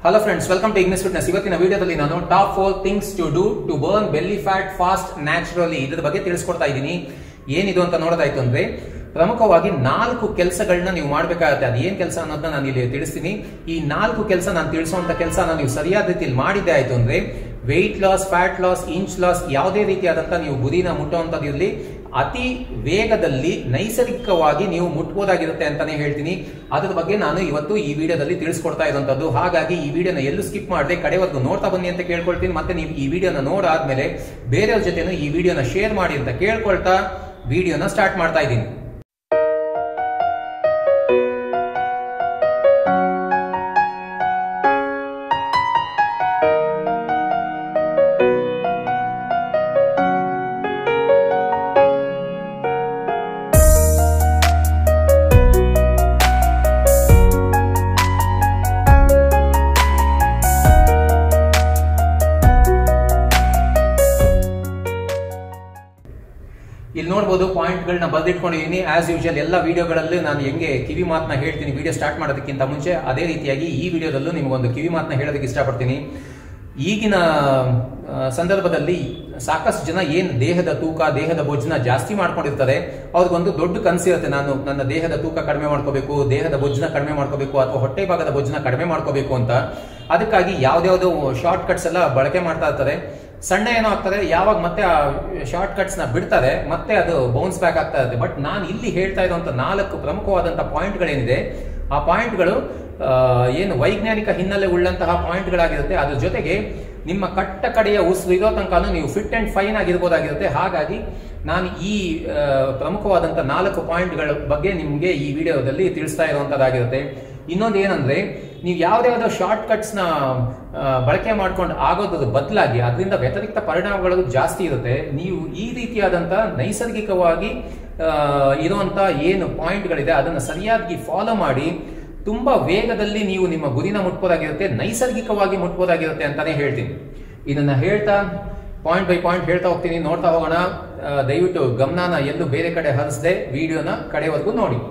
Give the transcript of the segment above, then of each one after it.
Hello friends welcome to Ignis Fitness ಇವತ್ತಿನ ವಿಡಿಯೋದಲ್ಲಿ ನಾನು top four things to do to burn belly fat fast naturally ಇದ್ರ ಬಗ್ಗೆ ತಿಳಿಸ್ಕೊಡ್ತಾ ಇದ್ದೀನಿ ಏನಿದು ಅಂತ ನೋಡೋದಾಯ್ತು ಅಂದ್ರೆ ಪ್ರಮುಖವಾಗಿ ನಾಲ್ಕು ಕೆಲಸಗಳನ್ನ ನೀವು ಮಾಡಬೇಕಾಗತ್ತೆ ಅದು ಏನ್ ಕೆಲಸ ಅನ್ನೋದನ್ನ ನಾನು ಇಲ್ಲಿ ತಿಳಿಸ್ತೀನಿ ಈ ನಾಲ್ಕು ಕೆಲಸ ನಾನು ತಿಳಿಸುವಂತ ಕೆಲಸನ ನೀವು ಸರಿಯಾದ ರೀತಿಯಲ್ಲಿ ಮಾಡಿದ್ದೆ ಆಯ್ತು ಅಂದ್ರೆ weight loss fat loss inch loss ಯಾವುದೇ ರೀತಿಯಾದಂತ ನೀವು ಗುರಿನ ಮುಟ್ಟುವಂಥದ್ದು ಇರಲಿ ಅತಿ ವೇಗದಲ್ಲಿ ನೈಸರ್ಗಿಕವಾಗಿ ನೀವು ಮುಟ್ಬೋದಾಗಿರುತ್ತೆ ಅಂತಾನೆ ಹೇಳ್ತೀನಿ ಅದ್ರ ಬಗ್ಗೆ ನಾನು ಇವತ್ತು ಈ ವಿಡಿಯೋದಲ್ಲಿ ತಿಳಿಸ್ಕೊಡ್ತಾ ಇರುವಂತದ್ದು ಹಾಗಾಗಿ ಈ ವಿಡಿಯೋನ ಎಲ್ಲೂ ಸ್ಕಿಪ್ ಮಾಡದೆ ಕಡೆವರೆಗೂ ನೋಡ್ತಾ ಬನ್ನಿ ಅಂತ ಕೇಳ್ಕೊಳ್ತೀನಿ ಮತ್ತೆ ನೀವು ಈ ವಿಡಿಯೋನ ನೋಡಾದ್ಮೇಲೆ ಬೇರೆಯವ್ರ ಜೊತೆನೂ ಈ ವಿಡಿಯೋನ ಶೇರ್ ಮಾಡಿ ಅಂತ ಕೇಳ್ಕೊಳ್ತಾ ವಿಡಿಯೋನ ಸ್ಟಾರ್ಟ್ ಮಾಡ್ತಾ ಇದ್ದೀನಿ ಇಲ್ಲಿ ನೋಡ್ಬೋದು ಪಾಯಿಂಟ್ಗಳನ್ನ ಬರೆದಿಟ್ಕೊಂಡಿದ್ದೀನಿ ಆಸ್ ಯೂಶಲ್ ಎಲ್ಲ ವಿಡಿಯೋಗಳಲ್ಲಿ ನಾನು ಹೆಂಗೆ ಕಿವಿ ಮಾತನ್ನ ಹೇಳ್ತೀನಿ ವಿಡಿಯೋ ಸ್ಟಾರ್ಟ್ ಮಾಡೋದಕ್ಕಿಂತ ಮುಂಚೆ ಅದೇ ರೀತಿಯಾಗಿ ಈ ವಿಡಿಯೋದಲ್ಲೂ ನಿಮಗೊಂದು ಕಿವಿ ಮಾತನ್ನ ಹೇಳೋದಕ್ಕೆ ಇಷ್ಟಪಡ್ತೀನಿ ಈಗಿನ ಆ, ಸಂದರ್ಭದಲ್ಲಿ ಸಾಕಷ್ಟು ಜನ ಏನ್ ದೇಹದ ತೂಕ ದೇಹದ ಬೊಜ್ಜನ್ನ ಜಾಸ್ತಿ ಮಾಡ್ಕೊಂಡಿರ್ತಾರೆ ಅವ್ರಿಗೊಂದು ದೊಡ್ಡ ಕನಸಿರುತ್ತೆ ನಾನು ನನ್ನ ದೇಹದ ತೂಕ ಕಡಿಮೆ ಮಾಡ್ಕೋಬೇಕು ದೇಹದ ಬೊಜ್ಜನ್ನ ಕಡಿಮೆ ಮಾಡ್ಕೋಬೇಕು ಅಥವಾ ಹೊಟ್ಟೆ ಭಾಗದ ಬೊಜ್ಜನ್ನ ಕಡಿಮೆ ಮಾಡ್ಕೋಬೇಕು ಅಂತ ಅದಕ್ಕಾಗಿ ಯಾವ್ದ್ಯಾವ್ದು ಶಾರ್ಟ್ ಕಟ್ಸ್ ಎಲ್ಲ ಬಳಕೆ ಮಾಡ್ತಾ ಇರ್ತಾರೆ ಸಣ್ಣ ಏನೋ ಆಗ್ತದೆ ಯಾವಾಗ ಮತ್ತೆ ಆ ಶಾರ್ಟ್ ಕಟ್ಸ್ ನ ಬಿಡ್ತಾರೆ ಮತ್ತೆ ಅದು ಬೌನ್ಸ್ ಬ್ಯಾಕ್ ಆಗ್ತಾ ಇರುತ್ತೆ ಬಟ್ ನಾನು ಇಲ್ಲಿ ಹೇಳ್ತಾ ಇರುವಂತ ನಾಲ್ಕು ಪ್ರಮುಖವಾದಂತಹ ಪಾಯಿಂಟ್ಗಳೇನಿದೆ ಆ ಪಾಯಿಂಟ್ಗಳು ಆ, ಏನು ವೈಜ್ಞಾನಿಕ ಹಿನ್ನೆಲೆ ಉಳ್ಳಂತಹ ಪಾಯಿಂಟ್ಗಳಾಗಿರುತ್ತೆ ಅದ್ರ ಜೊತೆಗೆ ನಿಮ್ಮ ಕಟ್ಟ ಕಡೆಯ ಉಸಿರು ಇರೋ ತನಕ ನೀವು ಫಿಟ್ ಅಂಡ್ ಫೈನ್ ಆಗಿರ್ಬೋದಾಗಿರುತ್ತೆ ಹಾಗಾಗಿ ನಾನು ಈ ಆ, ಪ್ರಮುಖವಾದಂತಹ ನಾಲ್ಕು ಪಾಯಿಂಟ್ಗಳ ಬಗ್ಗೆ ನಿಮಗೆ ಈ ವಿಡಿಯೋದಲ್ಲಿ ತಿಳಿಸ್ತಾ ಇರುವಂತದ್ದಾಗಿರುತ್ತೆ ಇನ್ನೊಂದು ಏನಂದ್ರೆ ನೀವು ಯಾವ್ದಾವ್ದೋ ಶಾರ್ಟ್ ಕಟ್ಸ್ ನ ಆ, ಬಳಕೆ ಮಾಡ್ಕೊಂಡು ಆಗೋದ್ರ ಬದಲಾಗಿ ಅದರಿಂದ ವ್ಯತಿರಿಕ್ತ ಪರಿಣಾಮಗಳು ಜಾಸ್ತಿ ಇರುತ್ತೆ ನೀವು ಈ ರೀತಿಯಾದಂತ ನೈಸರ್ಗಿಕವಾಗಿ ಆ, ಇರುವಂತ ಏನು ಪಾಯಿಂಟ್ಗಳಿದೆ ಅದನ್ನ ಸರಿಯಾಗಿ ಫಾಲೋ ಮಾಡಿ ತುಂಬಾ ವೇಗದಲ್ಲಿ ನೀವು ನಿಮ್ಮ ಗುರಿನ ಮುಟ್ಬೋದಾಗಿರುತ್ತೆ ನೈಸರ್ಗಿಕವಾಗಿ ಮುಟ್ಬೋದಾಗಿರುತ್ತೆ ಅಂತಾನೆ ಹೇಳ್ತೀನಿ ಇದನ್ನ ಹೇಳ್ತಾ ಪಾಯಿಂಟ್ ಬೈ ಪಾಯಿಂಟ್ ಹೇಳ್ತಾ ಹೋಗ್ತೀನಿ ನೋಡ್ತಾ ಹೋಗೋಣ ಆ, ದಯವಿಟ್ಟು ಗಮನನ ಎಲ್ಲೂ ಬೇರೆ ಕಡೆ ಹರಿಸದೆ ವಿಡಿಯೋನ ಕಡೆವರೆಗೂ ನೋಡಿ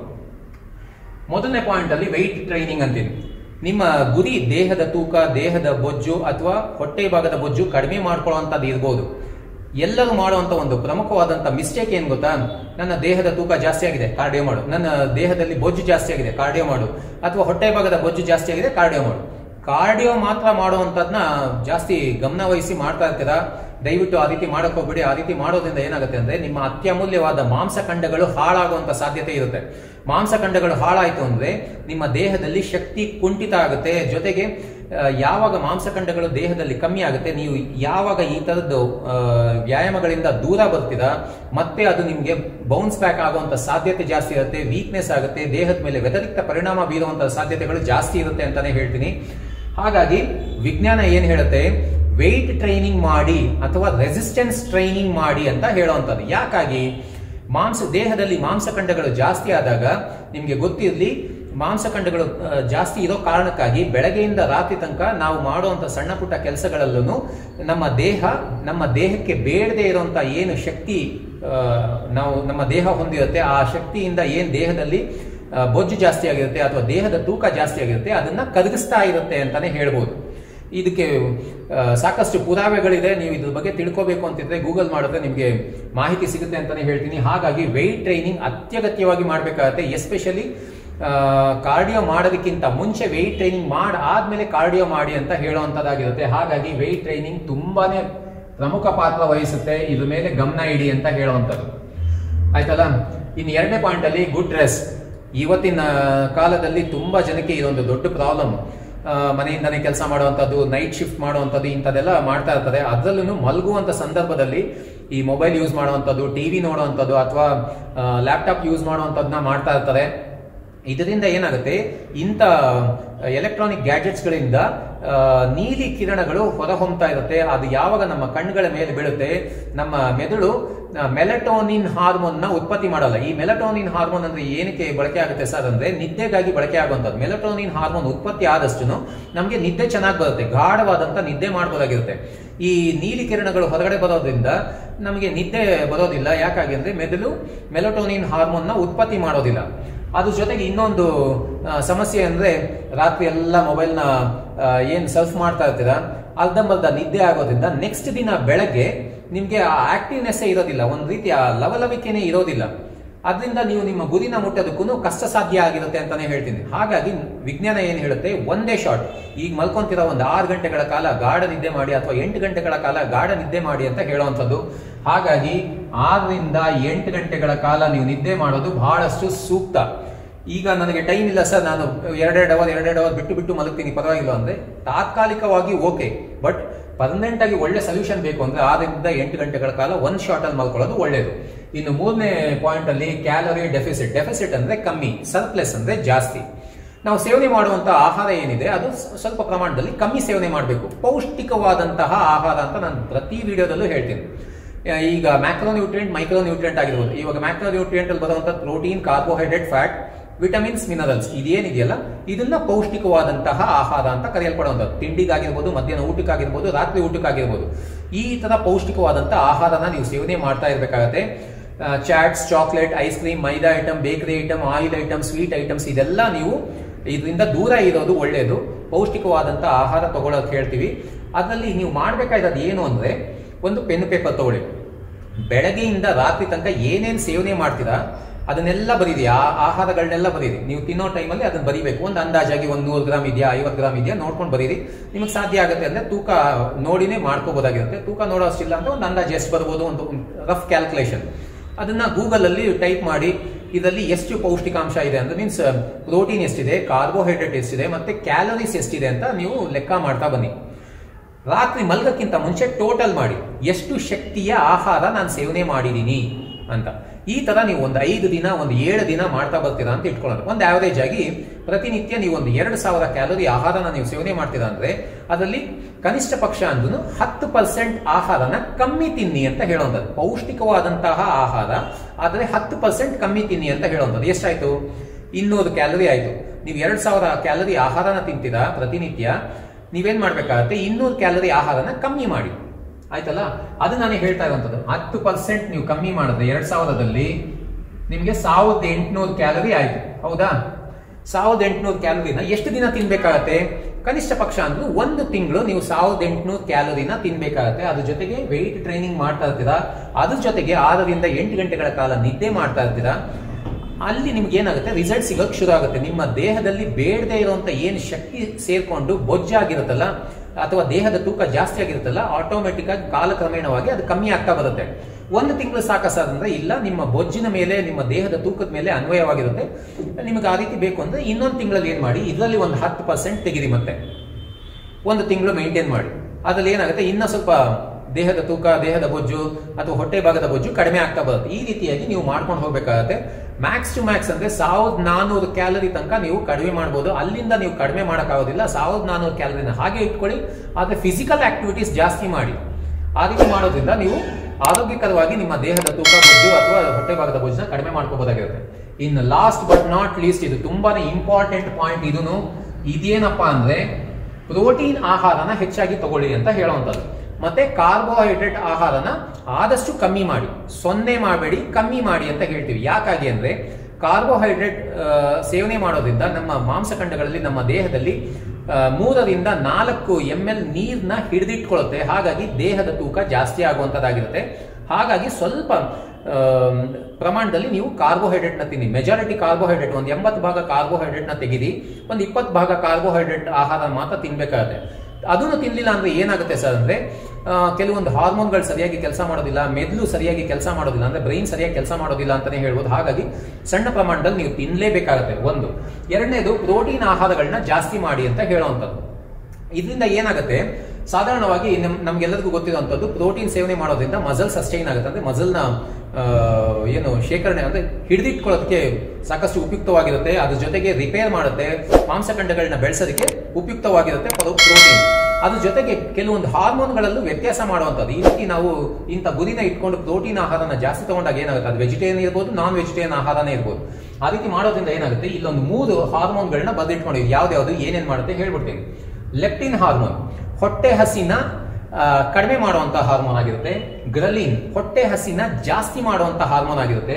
ಮೊದಲನೇ ಪಾಯಿಂಟ್ ಅಲ್ಲಿ ವೆಯ್ಟ್ ಟ್ರೈನಿಂಗ್ ಅಂತೀನಿ ನಿಮ್ಮ ಗುರಿ ದೇಹದ ತೂಕ ದೇಹದ ಬೊಜ್ಜು ಅಥವಾ ಹೊಟ್ಟೆ ಭಾಗದ ಬೊಜ್ಜು ಕಡಿಮೆ ಮಾಡ್ಕೊಳ್ಳುವಂಥದ್ದು ಇರ್ಬೋದು ಎಲ್ಲರೂ ಮಾಡುವಂತ ಒಂದು ಪ್ರಮುಖವಾದಂತ ಮಿಸ್ಟೇಕ್ ಏನ್ ಗೊತ್ತಾ ನನ್ನ ದೇಹದ ತೂಕ ಜಾಸ್ತಿ ಆಗಿದೆ ಕಾರ್ಡಿಯೋ ಮಾಡು ನನ್ನ ದೇಹದಲ್ಲಿ ಬೊಜ್ಜು ಜಾಸ್ತಿ ಆಗಿದೆ ಕಾರ್ಡಿಯೋ ಮಾಡು ಅಥವಾ ಹೊಟ್ಟೆ ಭಾಗದ ಬೊಜ್ಜು ಜಾಸ್ತಿ ಆಗಿದೆ ಕಾರ್ಡಿಯೋ ಮಾಡು ಕಾರ್ಡಿಯೋ ಮಾತ್ರ ಮಾಡುವಂತದ್ನ ಜಾಸ್ತಿ ಗಮನ ವಹಿಸಿ ಮಾಡ್ತಾ ಇರ್ತೀರಾ ದಯವಿಟ್ಟು ಆ ರೀತಿ ಮಾಡಕ್ ಹೋಗ್ಬಿಡಿ ಆ ರೀತಿ ಮಾಡೋದ್ರಿಂದ ಏನಾಗುತ್ತೆ ಅಂದ್ರೆ ನಿಮ್ಮ ಅತ್ಯಮೂಲ್ಯವಾದ ಮಾಂಸಖಂಡಗಳು ಹಾಳಾಗುವಂತ ಸಾಧ್ಯತೆ ಇರುತ್ತೆ ಮಾಂಸಖಂಡಗಳು ಹಾಳಾಯ್ತು ಅಂದ್ರೆ ನಿಮ್ಮ ದೇಹದಲ್ಲಿ ಶಕ್ತಿ ಕುಂಠಿತ ಆಗುತ್ತೆ ಜೊತೆಗೆ ಆ, ಯಾವಾಗ ಮಾಂಸಖಂಡಗಳು ದೇಹದಲ್ಲಿ ಕಮ್ಮಿ ಆಗುತ್ತೆ ನೀವು ಯಾವಾಗ ಈ ತರದ್ದು ಆ, ವ್ಯಾಯಾಮಗಳಿಂದ ದೂರ ಬರ್ತೀರಾ ಮತ್ತೆ ಅದು ನಿಮ್ಗೆ ಬೌನ್ಸ್ ಬ್ಯಾಕ್ ಆಗುವಂತ ಸಾಧ್ಯತೆ ಜಾಸ್ತಿ ಇರುತ್ತೆ ವೀಕ್ನೆಸ್ ಆಗುತ್ತೆ ದೇಹದ ಮೇಲೆ ವ್ಯತಿರಿಕ್ತ ಪರಿಣಾಮ ಬೀರುವಂತ ಸಾಧ್ಯತೆಗಳು ಜಾಸ್ತಿ ಇರುತ್ತೆ ಅಂತಾನೆ ಹೇಳ್ತೀನಿ ಹಾಗಾಗಿ ವಿಜ್ಞಾನ ಏನ್ ಹೇಳುತ್ತೆ ವೆಯ್ಟ್ ಟ್ರೈನಿಂಗ್ ಮಾಡಿ ಅಥವಾ ರೆಸಿಸ್ಟೆನ್ಸ್ ಟ್ರೈನಿಂಗ್ ಮಾಡಿ ಅಂತ ಹೇಳುವಂಥದ್ದು ಯಾಕಾಗಿ ಮಾಂಸ ದೇಹದಲ್ಲಿ ಮಾಂಸಖಂಡಗಳು ಜಾಸ್ತಿ ಆದಾಗ ನಿಮ್ಗೆ ಗೊತ್ತಿರಲಿ ಮಾಂಸಖಂಡಗಳು ಆ, ಜಾಸ್ತಿ ಇರೋ ಕಾರಣಕ್ಕಾಗಿ ಬೆಳಗ್ಗೆಯಿಂದ ರಾತ್ರಿ ತನಕ ನಾವು ಮಾಡುವಂತ ಸಣ್ಣ ಪುಟ್ಟ ಕೆಲಸಗಳಲ್ಲೂ ನಮ್ಮ ದೇಹ ನಮ್ಮ ದೇಹಕ್ಕೆ ಬೇಡದೆ ಇರುವಂತ ಏನು ಶಕ್ತಿ ಆ, ನಾವು ನಮ್ಮ ದೇಹ ಹೊಂದಿರುತ್ತೆ ಆ ಶಕ್ತಿಯಿಂದ ಏನ್ ದೇಹದಲ್ಲಿ ಆ, ಬೊಜ್ಜು ಜಾಸ್ತಿ ಆಗಿರುತ್ತೆ ಅಥವಾ ದೇಹದ ತೂಕ ಜಾಸ್ತಿ ಆಗಿರುತ್ತೆ ಅದನ್ನ ಕರಗಿಸ್ತಾ ಇರುತ್ತೆ ಅಂತಾನೆ ಹೇಳ್ಬೋದು ಇದಕ್ಕೆ ಆ, ಸಾಕಷ್ಟು ಪುರಾವೆಗಳಿದೆ ನೀವು ಇದ್ರ ಬಗ್ಗೆ ತಿಳ್ಕೋಬೇಕು ಅಂತಿದ್ರೆ ಗೂಗಲ್ ಮಾಡಿದ್ರೆ ನಿಮಗೆ ಮಾಹಿತಿ ಸಿಗುತ್ತೆ ಅಂತಾನೆ ಹೇಳ್ತೀನಿ ಹಾಗಾಗಿ ವೆಯ್ಟ್ ಟ್ರೈನಿಂಗ್ ಅತ್ಯಗತ್ಯವಾಗಿ ಮಾಡಬೇಕಾಗತ್ತೆ ಎಸ್ಪೆಷಲಿ ಕಾರ್ಡಿಯೋ ಮಾಡೋದಕ್ಕಿಂತ ಮುಂಚೆ ವೆಯ್ಟ್ ಟ್ರೈನಿಂಗ್ ಮಾಡಿ ಆದ್ಮೇಲೆ ಕಾರ್ಡಿಯೋ ಮಾಡಿ ಅಂತ ಹೇಳುವಂತದ್ದಾಗಿರುತ್ತೆ ಹಾಗಾಗಿ ವೆಯ್ಟ್ ಟ್ರೈನಿಂಗ್ ತುಂಬಾನೇ ಪ್ರಮುಖ ಪಾತ್ರ ವಹಿಸುತ್ತೆ ಇದ್ರ ಮೇಲೆ ಗಮನ ಇಡಿ ಅಂತ ಹೇಳುವಂಥದ್ದು ಆಯ್ತಲ್ಲ ಇನ್ನು ಎರಡನೇ ಪಾಯಿಂಟ್ ಅಲ್ಲಿ ಗುಡ್ ರೆಸ್ಟ್ ಇವತ್ತಿನ ಕಾಲದಲ್ಲಿ ತುಂಬಾ ಜನಕ್ಕೆ ಇದೊಂದು ದೊಡ್ಡ ಪ್ರಾಬ್ಲಮ್ ಮನೆಯಿಂದನೇ ಕೆಲಸ ಮಾಡುವಂಥದ್ದು ನೈಟ್ ಶಿಫ್ಟ್ ಮಾಡುವಂಥದ್ದು ಇಂಥದ್ದೆಲ್ಲ ಮಾಡ್ತಾ ಇರ್ತಾರೆ ಅದರಲ್ಲೂ ಮಲಗುವಂತ ಸಂದರ್ಭದಲ್ಲಿ ಈ ಮೊಬೈಲ್ ಯೂಸ್ ಮಾಡುವಂಥದ್ದು ಟಿವಿ ನೋಡುವಂಥದ್ದು ಅಥವಾ ಲ್ಯಾಪ್ಟಾಪ್ ಯೂಸ್ ಮಾಡುವಂಥದ್ದನ್ನ ಮಾಡ್ತಾ ಇರ್ತಾರೆ ಇದರಿಂದ ಏನಾಗುತ್ತೆ ಇಂಥ ಎಲೆಕ್ಟ್ರಾನಿಕ್ ಗ್ಯಾಜೆಟ್ಸ್ಗಳಿಂದ ಆ, ನೀಲಿ ಕಿರಣಗಳು ಹೊರಹೊಮ್ತಾ ಇರುತ್ತೆ ಅದು ಯಾವಾಗ ನಮ್ಮ ಕಣ್ಗಳ ಮೇಲೆ ಬೀಳುತ್ತೆ ನಮ್ಮ ಮೆದುಳು ಮೆಲಟೋನಿನ್ ಹಾರ್ಮೋನ್ ನ ಉತ್ಪತ್ತಿ ಮಾಡಲ್ಲ ಈ ಮೆಲಟೋನಿನ್ ಹಾರ್ಮೋನ್ ಅಂದ್ರೆ ಏನಕ್ಕೆ ಬಳಕೆ ಆಗುತ್ತೆ ಸರ್ ಅಂದ್ರೆ ನಿದ್ದೆಗಾಗಿ ಬಳಕೆ ಆಗುವಂಥದ್ದು ಮೆಲಟೋನಿನ್ ಹಾರ್ಮೋನ್ ಉತ್ಪತ್ತಿ ಆದಷ್ಟು ನಮಗೆ ನಿದ್ದೆ ಚೆನ್ನಾಗಿ ಬರುತ್ತೆ ಗಾಢವಾದಂತ ನಿದ್ದೆ ಮಾಡಬಹುದಾಗಿರುತ್ತೆ ಈ ನೀಲಿ ಕಿರಣಗಳು ಹೊರಗಡೆ ಬರೋದ್ರಿಂದ ನಮಗೆ ನಿದ್ದೆ ಬರೋದಿಲ್ಲ ಯಾಕಾಗಿ ಅಂದ್ರೆ ಮೆದುಳು ಮೆಲಟೋನಿನ್ ಹಾರ್ಮೋನ್ ನ ಉತ್ಪತ್ತಿ ಮಾಡೋದಿಲ್ಲ ಅದ್ರ ಜೊತೆಗೆ ಇನ್ನೊಂದು ಆ, ಸಮಸ್ಯೆ ಅಂದ್ರೆ ರಾತ್ರಿ ಎಲ್ಲ ಮೊಬೈಲ್ನ ಏನ್ ಸರ್ಫ್ ಮಾಡ್ತಾ ಇರ್ತೀರಾ ಅರ್ಧಂಬರ್ಧ ನಿದ್ದೆ ಆಗೋದ್ರಿಂದ ನೆಕ್ಸ್ಟ್ ದಿನ ಬೆಳಗ್ಗೆ ನಿಮ್ಗೆ ಆ ಆಕ್ಟಿವ್ನೆಸ್ ಇರೋದಿಲ್ಲ ಒಂದು ರೀತಿಯ ಲವಲವಿಕೆನೇ ಇರೋದಿಲ್ಲ ಅದರಿಂದ ನೀವು ನಿಮ್ಮ ಗುರಿನ ಮುಟ್ಟೋದಕ್ಕೂ ಕಷ್ಟ ಸಾಧ್ಯ ಆಗಿರುತ್ತೆ ಅಂತಾನೆ ಹೇಳ್ತೀನಿ ಹಾಗಾಗಿ ವಿಜ್ಞಾನ ಏನ್ ಹೇಳುತ್ತೆ ಒಂದೇ ಶಾಟ್ ಈಗ ಮಲ್ಕೊಂತಿರೋ ಒಂದು ಆರು ಗಂಟೆಗಳ ಕಾಲ ಗಾಢ ನಿದ್ದೆ ಮಾಡಿ ಅಥವಾ ಎಂಟು ಗಂಟೆಗಳ ಕಾಲ ಗಾಢ ನಿದ್ದೆ ಮಾಡಿ ಅಂತ ಹೇಳುವಂಥದ್ದು ಹಾಗಾಗಿ ಆರರಿಂದ ಎಂಟು ಗಂಟೆಗಳ ಕಾಲ ನೀವು ನಿದ್ದೆ ಮಾಡೋದು ಬಹಳಷ್ಟು ಸೂಕ್ತ ಈಗ ನನಗೆ ಟೈಮ್ ಇಲ್ಲ ಸರ್ ನಾನು ಎರಡೆರಡು ಅವರ್ ಎರಡೆರಡು ಅವರ್ ಬಿಟ್ಟು ಬಿಟ್ಟು ಮಲಗ್ತೀನಿ ಪರವಾಗಿಲ್ಲ ಅಂದ್ರೆ ತಾತ್ಕಾಲಿಕವಾಗಿ ಓಕೆ ಬಟ್ ಪರ್ಮನೆಂಟ್ ಆಗಿ ಒಳ್ಳೆ ಸೊಲ್ಯೂಷನ್ ಬೇಕು ಅಂದ್ರೆ ಆರರಿಂದ ಎಂಟು ಗಂಟೆಗಳ ಕಾಲ ಒಂದ್ ಶಾರ್ಟ್ ಅಲ್ಲಿ ಮಲ್ಕೊಳ್ಳೋದು ಒಳ್ಳೇದು ಇನ್ನು ಮೂರನೇ ಪಾಯಿಂಟ್ ಅಲ್ಲಿ ಕ್ಯಾಲೋರಿ ಡೆಫಿಸಿಟ್ ಡೆಫಿಸಿಟ್ ಅಂದ್ರೆ ಕಮ್ಮಿ ಸರ್ಪ್ಲೆಸ್ ಅಂದ್ರೆ ಜಾಸ್ತಿ ನಾವು ಸೇವನೆ ಮಾಡುವಂತಹ ಆಹಾರ ಏನಿದೆ ಅದು ಸ್- ಸ್ವಲ್ಪ ಪ್ರಮಾಣದಲ್ಲಿ ಕಮ್ಮಿ ಸೇವನೆ ಮಾಡಬೇಕು ಪೌಷ್ಟಿಕವಾದಂತಹ ಆಹಾರ ಅಂತ ನಾನು ಪ್ರತಿ ವಿಡಿಯೋದಲ್ಲೂ ಹೇಳ್ತೀನಿ ಆ, ಈಗ ಮ್ಯಾಕ್ರೋ ನ್ಯೂಟ್ರಿಯೆಂಟ್ ಮೈಕ್ರೋ ನ್ಯೂಟ್ರಿಯೆಂಟ್ ಆಗಿರ್ಬೋದು ಇವಾಗ ಮ್ಯಾಕ್ರೋ ನ್ಯೂಟ್ರಿಯೆಂಟ್ ಅಲ್ಲಿ ಬರುವಂತಹ protein carbohydrate fat vitamins minerals ಇದೇನಿದೆಯಲ್ಲ ಇದನ್ನ ಪೌಷ್ಟಿಕವಾದಂತಹ ಆಹಾರ ಅಂತ ಕರೆಯಲ್ಪಡುವಂಥದ್ದು ತಿಂಡಿಗಾಗಿರ್ಬೋದು ಮಧ್ಯಾಹ್ನ ಊಟಕ್ಕಾಗಿರ್ಬೋದು ರಾತ್ರಿ ಊಟಕ್ಕಾಗಿರ್ಬೋದು ಈ ತರ ಪೌಷ್ಟಿಕವಾದಂತಹ ಆಹಾರನ ನೀವು ಸೇವನೆ ಮಾಡ್ತಾ ಇರಬೇಕಾಗತ್ತೆ chaats chocolate ice cream maida item bakery item oil item sweet items ಇದೆಲ್ಲ ನೀವು ಇದರಿಂದ ದೂರ ಇರೋದು ಒಳ್ಳೆಯದು ಪೌಷ್ಟಿಕವಾದಂಥ ಆಹಾರ ತಗೊಳ್ಳೋಕೆ ಹೇಳ್ತೀವಿ ಅದರಲ್ಲಿ ನೀವು ಮಾಡಬೇಕಾದದ್ದು ಏನು ಅಂದ್ರೆ ಒಂದು ಪೆನ್ ಪೇಪರ್ ತಗೊಳ್ಳಿ ಬೆಳಗ್ಗೆಯಿಂದ ರಾತ್ರಿ ತನಕ ಏನೇನು ಸೇವನೆ ಮಾಡ್ತೀರಾ ಅದನ್ನೆಲ್ಲ ಬರೀರಿ ಆ ಆಹಾರಗಳನ್ನೆಲ್ಲ ಬರೀರಿ ನೀವು ತಿನ್ನೋ ಟೈಮಲ್ಲಿ ಅದನ್ನ ಬರೀಬೇಕು ಒಂದು ಅಂದಾಜಾಗಿ ಒಂದು ನೂರು ಗ್ರಾಮ್ ಇದೆಯಾ ಐವತ್ತು ಗ್ರಾಮ್ ಇದೆಯಾ ನೋಡ್ಕೊಂಡು ಬರೀರಿ ನಿಮಗೆ ಸಾಧ್ಯ ಆಗುತ್ತೆ ಅಂದ್ರೆ ತೂಕ ನೋಡಿನೇ ಮಾಡ್ಕೋಬಹುದಾಗಿರುತ್ತೆ ತೂಕ ನೋಡೋ ಅಷ್ಟಿಲ್ಲ ಅಂದ್ರೆ ಒಂದು ಅಂದಾಜು ಎಷ್ಟು ಬರ್ಬೋದು ಒಂದು ರಫ್ ಕ್ಯಾಲ್ಕುಲೇಷನ್ ಅದನ್ನ ಗೂಗಲ್ ಅಲ್ಲಿ ಟೈಪ್ ಮಾಡಿ ಇದರಲ್ಲಿ ಎಷ್ಟು ಪೌಷ್ಟಿಕಾಂಶ ಇದೆ ಅಂದ್ರೆ ಮೀನ್ಸ್ ಪ್ರೋಟೀನ್ ಎಷ್ಟಿದೆ ಕಾರ್ಬೋಹೈಡ್ರೇಟ್ ಎಷ್ಟಿದೆ ಮತ್ತೆ ಕ್ಯಾಲೋರೀಸ್ ಎಷ್ಟಿದೆ ಅಂತ ನೀವು ಲೆಕ್ಕ ಮಾಡ್ತಾ ಬನ್ನಿ ರಾತ್ರಿ ಮಲ್ಗಕ್ಕಿಂತ ಮುಂಚೆ ಟೋಟಲ್ ಮಾಡಿ ಎಷ್ಟು ಶಕ್ತಿಯ ಆಹಾರ ನಾನು ಸೇವನೆ ಮಾಡಿದ್ದೀನಿ ಅಂತ ಈ ತರ ನೀವು ಒಂದು ಐದು ದಿನ ಒಂದು ಏಳು ದಿನ ಮಾಡ್ತಾ ಬರ್ತೀರಾ ಅಂತ ಇಟ್ಕೊಳ್ಳೋದು ಒಂದು ಆವರೇಜ್ ಆಗಿ ಪ್ರತಿನಿತ್ಯ ನೀವು ಒಂದು ಎರಡು ಸಾವಿರ ಕ್ಯಾಲೋರಿ ಆಹಾರನ ನೀವು ಸೇವನೆ ಮಾಡ್ತೀರಾ ಅಂದ್ರೆ ಅದರಲ್ಲಿ ಕನಿಷ್ಠ ಪಕ್ಷ ಅಂದ್ರೂ ಹತ್ತು ಪರ್ಸೆಂಟ್ ಆಹಾರನ ಕಮ್ಮಿ ತಿನ್ನಿ ಅಂತ ಹೇಳುವಂಥದ್ದು ಪೌಷ್ಟಿಕವಾದಂತಹ ಆಹಾರ ಆದರೆ ಹತ್ತು ಪರ್ಸೆಂಟ್ ಕಮ್ಮಿ ತಿನ್ನಿ ಅಂತ ಹೇಳುವಂಥದ್ದು ಎಷ್ಟಾಯ್ತು ಇನ್ನೂರು ಕ್ಯಾಲೋರಿ ಆಯ್ತು ನೀವು ಎರಡ್ ಸಾವಿರ ಕ್ಯಾಲೋರಿ ಆಹಾರನ ತಿಂತೀರಾ ಪ್ರತಿನಿತ್ಯ ನೀವೇನ್ ಮಾಡ್ಬೇಕಾಗತ್ತೆ ಇನ್ನೂರು ಕ್ಯಾಲೋರಿ ಆಹಾರನ ಕಮ್ಮಿ ಮಾಡಿ ಆಯ್ತಲ್ಲ ಅದು ನಾನು ಹೇಳ್ತಾ ಇರುವಂತದ್ದು ಹತ್ತು ಪರ್ಸೆಂಟ್ ನೀವು ಕಮ್ಮಿ ಮಾಡಿದ್ರೆ ಎರಡ್ ಸಾವಿರದಲ್ಲಿ ನಿಮ್ಗೆ ಸಾವಿರದ ಎಂಟುನೂರು ಕ್ಯಾಲೋರಿ ಆಯ್ತು ಹೌದಾ ಸಾವಿರದ ಎಂಟುನೂರು ಕ್ಯಾಲೋರಿನ ಎಷ್ಟು ದಿನ ತಿನ್ಬೇಕಾಗತ್ತೆ ಕನಿಷ್ಠ ಪಕ್ಷ ಅಂದ್ರೂ ಒಂದು ತಿಂಗಳು ನೀವು ಸಾವಿರದ ಎಂಟುನೂರು ಕ್ಯಾಲೋರಿನ ತಿನ್ಬೇಕಾಗತ್ತೆ ಅದ್ರ ಜೊತೆಗೆ ವೆಯ್ಟ್ ಟ್ರೈನಿಂಗ್ ಮಾಡ್ತಾ ಇರ್ತೀರಾ ಅದ್ರ ಜೊತೆಗೆ ಆರರಿಂದ ಎಂಟು ಗಂಟೆಗಳ ಕಾಲ ನಿದ್ದೆ ಮಾಡ್ತಾ ಇರ್ತೀರಾ ಅಲ್ಲಿ ನಿಮ್ಗೆ ಏನಾಗುತ್ತೆ ರಿಸಲ್ಟ್ ಸಿಗೋಕ್ ಶುರು ಆಗುತ್ತೆ ನಿಮ್ಮ ದೇಹದಲ್ಲಿ ಬೇಡದೇ ಇರುವಂತ ಏನು ಶಕ್ತಿ ಸೇರ್ಕೊಂಡು ಬೊಜ್ಜಾಗಿರುತ್ತಲ್ಲ ಅಥವಾ ದೇಹದ ತೂಕ ಜಾಸ್ತಿ ಆಗಿರುತ್ತಲ್ಲ ಆಟೋಮೆಟಿಕ್ ಆಗಿ ಕಾಲಕ್ರಮೇಣವಾಗಿ ಅದು ಕಮ್ಮಿ ಆಗ್ತಾ ಬರುತ್ತೆ ಒಂದು ತಿಂಗಳು ಸಾಕ ಸರ್ ಅಂದ್ರೆ ಇಲ್ಲ ನಿಮ್ಮ ಬೊಜ್ಜಿನ ಮೇಲೆ ನಿಮ್ಮ ದೇಹದ ತೂಕದ ಮೇಲೆ ಅನ್ವಯವಾಗಿರುತ್ತೆ ನಿಮಗೆ ಆ ರೀತಿ ಬೇಕು ಅಂದ್ರೆ ಇನ್ನೊಂದು ತಿಂಗಳಲ್ಲಿ ಏನ್ ಮಾಡಿ ಇದರಲ್ಲಿ ಒಂದು ಹತ್ತು ಪರ್ಸೆಂಟ್ ತೆಗಿರಿ ಮತ್ತೆ ಒಂದು ತಿಂಗಳು ಮೇಂಟೈನ್ ಮಾಡಿ ಅದ್ರಲ್ಲಿ ಏನಾಗುತ್ತೆ ಇನ್ನ ಸ್ವಲ್ಪ ದೇಹದ ತೂಕ ದೇಹದ ಬೊಜ್ಜು ಅಥವಾ ಹೊಟ್ಟೆ ಭಾಗದ ಬೊಜ್ಜು ಕಡಿಮೆ ಆಗ್ತಾ ಬರುತ್ತೆ ಈ ರೀತಿಯಾಗಿ ನೀವು ಮಾಡ್ಕೊಂಡು ಹೋಗ್ಬೇಕಾಗತ್ತೆ ಮ್ಯಾಕ್ಸ್ ಟು ಮ್ಯಾಕ್ಸ್ ಅಂದ್ರೆ ಸಾವಿರದ ನಾನೂರು ಕ್ಯಾಲರಿ ತನಕ ನೀವು ಕಡಿಮೆ ಮಾಡ್ಬೋದು ಅಲ್ಲಿಂದ ನೀವು ಕಡಿಮೆ ಮಾಡೋಕ್ಕಾಗೋದಿಲ್ಲ ಸಾವಿರದ ನಾನೂರು ಕ್ಯಾಲರಿನ ಹಾಗೆ ಇಟ್ಕೊಳ್ಳಿ ಆದ್ರೆ ಫಿಸಿಕಲ್ ಆಕ್ಟಿವಿಟೀಸ್ ಜಾಸ್ತಿ ಮಾಡಿ ಆ ರೀತಿ ಮಾಡೋದ್ರಿಂದ ನೀವು ಆರೋಗ್ಯಕರವಾಗಿ ನಿಮ್ಮ ದೇಹದ ತೂಕ ಬೊಜ್ಜು ಅಥವಾ ಹೊಟ್ಟೆ ಭಾಗದ ಬೊಜ್ಜನ್ನ ಕಡಿಮೆ ಮಾಡ್ಕೋಬಹುದಾಗಿರುತ್ತೆ ಇನ್ನು ಲಾಸ್ಟ್ ಬಟ್ ನಾಟ್ ಲೀಸ್ಟ್ ಇದು ತುಂಬಾನೇ ಇಂಪಾರ್ಟೆಂಟ್ ಪಾಯಿಂಟ್ ಇದೂನು ಇದೇನಪ್ಪಾ ಅಂದ್ರೆ ಪ್ರೋಟೀನ್ ಆಹಾರನ ಹೆಚ್ಚಾಗಿ ತಗೊಳ್ಳಿ ಅಂತ ಹೇಳುವಂಥದ್ದು ಮತ್ತೆ ಕಾರ್ಬೋಹೈಡ್ರೇಟ್ ಆಹಾರನ ಆದಷ್ಟು ಕಮ್ಮಿ ಮಾಡಿ ಸೊನ್ನೆ ಮಾಡಬೇಡಿ ಕಮ್ಮಿ ಮಾಡಿ ಅಂತ ಹೇಳ್ತೀವಿ ಯಾಕಾಗಿ ಅಂದ್ರೆ ಕಾರ್ಬೋಹೈಡ್ರೇಟ್ ಸೇವನೆ ಮಾಡೋದ್ರಿಂದ ನಮ್ಮ ಮಾಂಸಖಂಡಗಳಲ್ಲಿ ನಮ್ಮ ದೇಹದಲ್ಲಿ ಆ, ಮೂರರಿಂದ ನಾಲ್ಕು ಎಂ ಎಲ್ ನೀರ್ನ ಹಿಡಿದಿಟ್ಕೊಳ್ಳುತ್ತೆ ಹಾಗಾಗಿ ದೇಹದ ತೂಕ ಜಾಸ್ತಿ ಆಗುವಂತದ್ದಾಗಿರುತ್ತೆ ಹಾಗಾಗಿ ಸ್ವಲ್ಪ ಆಮ್, ಪ್ರಮಾಣದಲ್ಲಿ ನೀವು ಕಾರ್ಬೋಹೈಡ್ರೇಟ್ ನ ತಿನ್ನಿ ಮೆಜಾರಿಟಿ ಕಾರ್ಬೋಹೈಡ್ರೇಟ್ ಒಂದು ಎಂಬತ್ತು ಭಾಗ ಕಾರ್ಬೋಹೈಡ್ರೇಟ್ ನ ತೆಗೀರಿ ಒಂದು ಇಪ್ಪತ್ತು ಭಾಗ ಕಾರ್ಬೋಹೈಡ್ರೇಟ್ ಆಹಾರ ಮಾತ್ರ ತಿನ್ಬೇಕಾಗುತ್ತೆ ಅದನ್ನು ತಿನ್ಲಿಲ್ಲ ಅಂದ್ರೆ ಏನಾಗುತ್ತೆ ಸರ್ ಅಂದ್ರೆ ಆ, ಕೆಲವೊಂದು ಹಾರ್ಮೋನ್ಗಳು ಸರಿಯಾಗಿ ಕೆಲಸ ಮಾಡೋದಿಲ್ಲ ಮೆದುಳು ಸರಿಯಾಗಿ ಕೆಲಸ ಮಾಡೋದಿಲ್ಲ ಅಂದ್ರೆ ಬ್ರೈನ್ ಸರಿಯಾಗಿ ಕೆಲಸ ಮಾಡೋದಿಲ್ಲ ಅಂತಾನೆ ಹೇಳ್ಬೋದು ಹಾಗಾಗಿ ಸಣ್ಣ ಪ್ರಮಾಣದಲ್ಲಿ ನೀವು ತಿನ್ಲೇಬೇಕಾಗುತ್ತೆ ಒಂದು ಎರಡನೇದು ಪ್ರೋಟೀನ್ ಆಹಾರಗಳನ್ನ ಜಾಸ್ತಿ ಮಾಡಿ ಅಂತ ಹೇಳುವಂಥದ್ದು ಇದರಿಂದ ಏನಾಗುತ್ತೆ ಸಾಧಾರಣವಾಗಿ ನಮ್ ನಮ್ಗೆಲ್ಲರಿಗೂ ಗೊತ್ತಿರುವಂತದ್ದು ಪ್ರೋಟೀನ್ ಸೇವನೆ ಮಾಡೋದ್ರಿಂದ ಮಸಲ್ ಸಸ್ಟೈನ್ ಆಗುತ್ತೆ ಅಂದ್ರೆ ಮಸಲ್ನ ಏನು ಶೇಖರಣೆ ಅಂದ್ರೆ ಹಿಡಿದಿಟ್ಕೊಳ್ಳೋದಕ್ಕೆ ಸಾಕಷ್ಟು ಉಪಯುಕ್ತವಾಗಿರುತ್ತೆ ಅದ್ರ ಜೊತೆಗೆ ರಿಪೇರ್ ಮಾಡುತ್ತೆ ಮಾಂಸಖಂಡಗಳನ್ನ ಬೆಳೆಸೋದಕ್ಕೆ ಉಪಯುಕ್ತವಾಗಿರುತ್ತೆ ಪ್ರೋಟೀನ್ ಅದ್ರ ಜೊತೆಗೆ ಕೆಲವೊಂದು ಹಾರ್ಮೋನ್ಗಳಲ್ಲೂ ವ್ಯತ್ಯಾಸ ಮಾಡುವಂಥದ್ದು ಈ ರೀತಿ ನಾವು ಇಂಥ ಗುರಿನ ಇಟ್ಕೊಂಡು ಪ್ರೋಟೀನ್ ಆಹಾರನ ಜಾಸ್ತಿ ತಗೊಂಡಾಗ ಏನಾಗುತ್ತೆ ಅದು ವೆಜಿಟೇರಿಯನ್ ಇರ್ಬೋದು ನಾನ್ ವೆಜಿಟೇರಿಯನ್ ಆಹಾರನೇ ಇರ್ಬೋದು ಆ ರೀತಿ ಮಾಡೋದ್ರಿಂದ ಏನಾಗುತ್ತೆ ಇಲ್ಲೊಂದು ಮೂರು ಹಾರ್ಮೋನ್ಗಳನ್ನ ಬರೆದಿಟ್ಕೊಂಡಿವಿ ಯಾವ್ದ್ಯಾವ್ದು ಏನೇನ್ ಮಾಡುತ್ತೆ ಹೇಳ್ಬಿಡ್ತೀನಿ ಲೆಪ್ಟಿನ್ ಹಾರ್ಮೋನ್ ಹೊಟ್ಟೆ ಹಸಿನ ಆ, ಕಡಿಮೆ ಮಾಡುವಂತ ಹಾರ್ಮೋನ್ ಆಗಿರುತ್ತೆ ಗ್ರಲಿನ್ ಹೊಟ್ಟೆ ಹಸಿನ ಜಾಸ್ತಿ ಮಾಡುವಂತ ಹಾರ್ಮೋನ್ ಆಗಿರುತ್ತೆ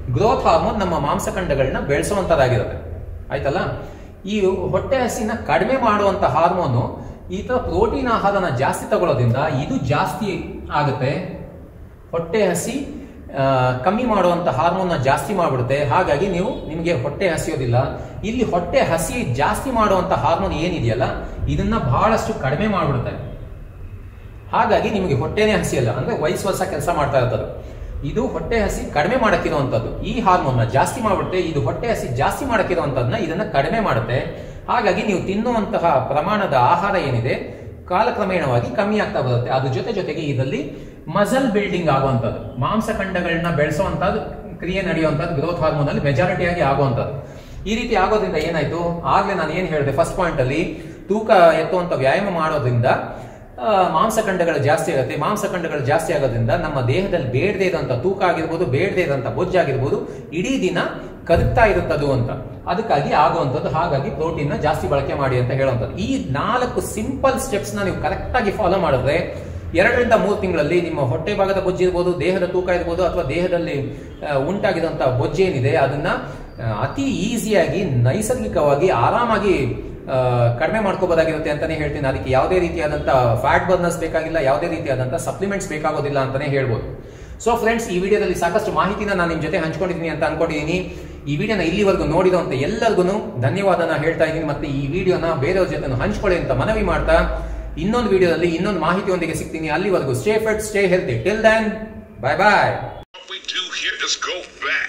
ಗ್ರೋತ್ ಹಾರ್ಮೋನ್ ನಮ್ಮ ಮಾಂಸಖಂಡಗಳನ್ನ ಬೆಳೆಸುವಂತದ್ದಾಗಿರುತ್ತೆ ಆಯ್ತಲ್ಲ ಈ ಹೊಟ್ಟೆ ಹಸಿನ ಕಡಿಮೆ ಮಾಡುವಂತ ಹಾರ್ಮೋನು ಈ ತರ ಪ್ರೋಟೀನ್ ಆಹಾರನ ಜಾಸ್ತಿ ತಗೊಳ್ಳೋದ್ರಿಂದ ಇದು ಜಾಸ್ತಿ ಆಗುತ್ತೆ ಹೊಟ್ಟೆ ಹಸಿ ಆ, ಕಮ್ಮಿ ಮಾಡುವಂತ ಹಾರ್ಮೋನ್ನ ಜಾಸ್ತಿ ಮಾಡಿಬಿಡುತ್ತೆ ಹಾಗಾಗಿ ನೀವು ನಿಮಗೆ ಹೊಟ್ಟೆ ಹಸಿಯೋದಿಲ್ಲ ಇಲ್ಲಿ ಹೊಟ್ಟೆ ಹಸಿ ಜಾಸ್ತಿ ಮಾಡುವಂತ ಹಾರ್ಮೋನ್ ಏನಿದೆಯಲ್ಲ ಇದನ್ನ ಬಹಳಷ್ಟು ಕಡಿಮೆ ಮಾಡಿಬಿಡುತ್ತೆ ಹಾಗಾಗಿ ನಿಮಗೆ ಹೊಟ್ಟೆನೇ ಹಸಿಯಲ್ಲ ಅಂದ್ರೆ ವಯಸ್ಸು ವರ್ಷ ಕೆಲಸ ಮಾಡ್ತಾ ಇರ್ತದೆ ಇದು ಹೊಟ್ಟೆ ಹಸಿ ಕಡಿಮೆ ಮಾಡಕ್ಕಿರುವಂತದ್ದು ಈ ಹಾರ್ಮೋನ್ನ ಜಾಸ್ತಿ ಮಾಡ್ಬಿಡುತ್ತೆ ಇದು ಹೊಟ್ಟೆ ಹಸಿ ಜಾಸ್ತಿ ಮಾಡಕ್ಕಿರುವಂತದನ್ನ ಇದನ್ನ ಕಡಿಮೆ ಮಾಡುತ್ತೆ ಹಾಗಾಗಿ ನೀವು ತಿನ್ನುವಂತಹ ಪ್ರಮಾಣದ ಆಹಾರ ಏನಿದೆ ಕಾಲಕ್ರಮೇಣವಾಗಿ ಕಮ್ಮಿ ಆಗ್ತಾ ಬರುತ್ತೆ ಅದ್ರ ಜೊತೆ ಜೊತೆಗೆ ಇದರಲ್ಲಿ ಮಸಲ್ ಬಿಲ್ಡಿಂಗ್ ಆಗುವಂಥದ್ದು ಮಾಂಸಖಂಡಗಳನ್ನ ಬೆಳೆಸುವಂತದ್ದು ಕ್ರಿಯೆ ನಡೆಯುವಂಥದ್ದು ಗ್ರೋತ್ ಹಾರ್ಮೋನ್ ಅಲ್ಲಿ ಮೆಜಾರಿಟಿಯಾಗಿ ಆಗುವಂಥದ್ದು ಈ ರೀತಿ ಆಗೋದ್ರಿಂದ ಏನಾಯ್ತು ಆಗ್ಲೇ ನಾನು ಏನ್ ಹೇಳಿದೆ ಫಸ್ಟ್ ಪಾಯಿಂಟ್ ಅಲ್ಲಿ ತೂಕ ಎತ್ತುವಂತ ವ್ಯಾಯಾಮ ಮಾಡೋದ್ರಿಂದ ಆ, ಮಾಂಸಖಂಡಗಳು ಜಾಸ್ತಿ ಆಗುತ್ತೆ ಮಾಂಸಖಂಡಗಳು ಜಾಸ್ತಿ ಆಗೋದ್ರಿಂದ ನಮ್ಮ ದೇಹದಲ್ಲಿ ಬೇಡದೇ ಇರೋಂಥ ತೂಕ ಆಗಿರ್ಬೋದು ಬೇಡದೇ ಇರೋಂಥ ಬೊಜ್ಜಾಗಿರ್ಬೋದು ಇಡೀ ದಿನ ಕರಗ್ತಾ ಇರುತ್ತದು ಅಂತ ಅದಕ್ಕಾಗಿ ಆಗುವಂಥದ್ದು ಹಾಗಾಗಿ ಪ್ರೋಟೀನ್ ನ ಜಾಸ್ತಿ ಬಳಕೆ ಮಾಡಿ ಅಂತ ಹೇಳುವಂಥದ್ದು ಈ ನಾಲ್ಕು ಸಿಂಪಲ್ ಸ್ಟೆಪ್ಸ್ ನ ನೀವು ಕರೆಕ್ಟ್ ಆಗಿ ಫಾಲೋ ಮಾಡಿದ್ರೆ ಎರಡರಿಂದ ಮೂರು ತಿಂಗಳಲ್ಲಿ ನಿಮ್ಮ ಹೊಟ್ಟೆ ಭಾಗದ ಬೊಜ್ಜು ಇರ್ಬೋದು ದೇಹದ ತೂಕ ಇರ್ಬೋದು ಅಥವಾ ದೇಹದಲ್ಲಿ ಆ, ಉಂಟಾಗಿರುವಂತ ಬೊಜ್ಜು ಏನಿದೆ ಅದನ್ನ ಆ, ಅತಿ ಈಸಿಯಾಗಿ ನೈಸರ್ಗಿಕವಾಗಿ ಆರಾಮಾಗಿ ಆ, ಕಡಿಮೆ ಮಾಡ್ಕೋಬೋದಾಗಿರುತ್ತೆ ಅಂತಾನೆ ಹೇಳ್ತೀನಿ ಅದಕ್ಕೆ ಯಾವುದೇ ರೀತಿಯಾದಂತ ಫ್ಯಾಟ್ ಬರ್ನರ್ಸ್ ಬೇಕಾಗಿಲ್ಲ ಯಾವುದೇ ರೀತಿಯಾದಂತ ಸಪ್ಲಿಮೆಂಟ್ಸ್ ಬೇಕಾಗೋದಿಲ್ಲ ಅಂತಾನೆ ಹೇಳ್ಬೋದು ಸೊ ಫ್ರೆಂಡ್ಸ್ ಈ ವಿಡಿಯೋದಲ್ಲಿ ಸಾಕಷ್ಟು ಮಾಹಿತಿನ ನಾನು ನಿಮ್ ಜೊತೆ ಹಂಚ್ಕೊಂಡಿದ್ದೀನಿ ಅಂತ ಅನ್ಕೊಂಡಿದ್ದೀನಿ ಈ ವಿಡಿಯೋನ ಇಲ್ಲಿವರೆಗೂ ನೋಡಿದಂತ ಎಲ್ಲರಿಗೂ ಧನ್ಯವಾದನ ಹೇಳ್ತಾ ಇದ್ದೀನಿ ಮತ್ತೆ ಈ ವಿಡಿಯೋನ ಬೇರೆಯವ್ರ ಜೊತೆ ಹಂಚ್ಕೊಳ್ಳಿ ಅಂತ ಮನವಿ ಮಾಡ್ತಾ ಇನ್ನೊಂದು ವಿಡಿಯೋದಲ್ಲಿ ಇನ್ನೊಂದು ಮಾಹಿತಿಯೊಂದಿಗೆ ಸಿಗ್ತೀನಿ ಅಲ್ಲಿವರೆಗೂ stay fit stay healthy till then bye bye What we do here is go back.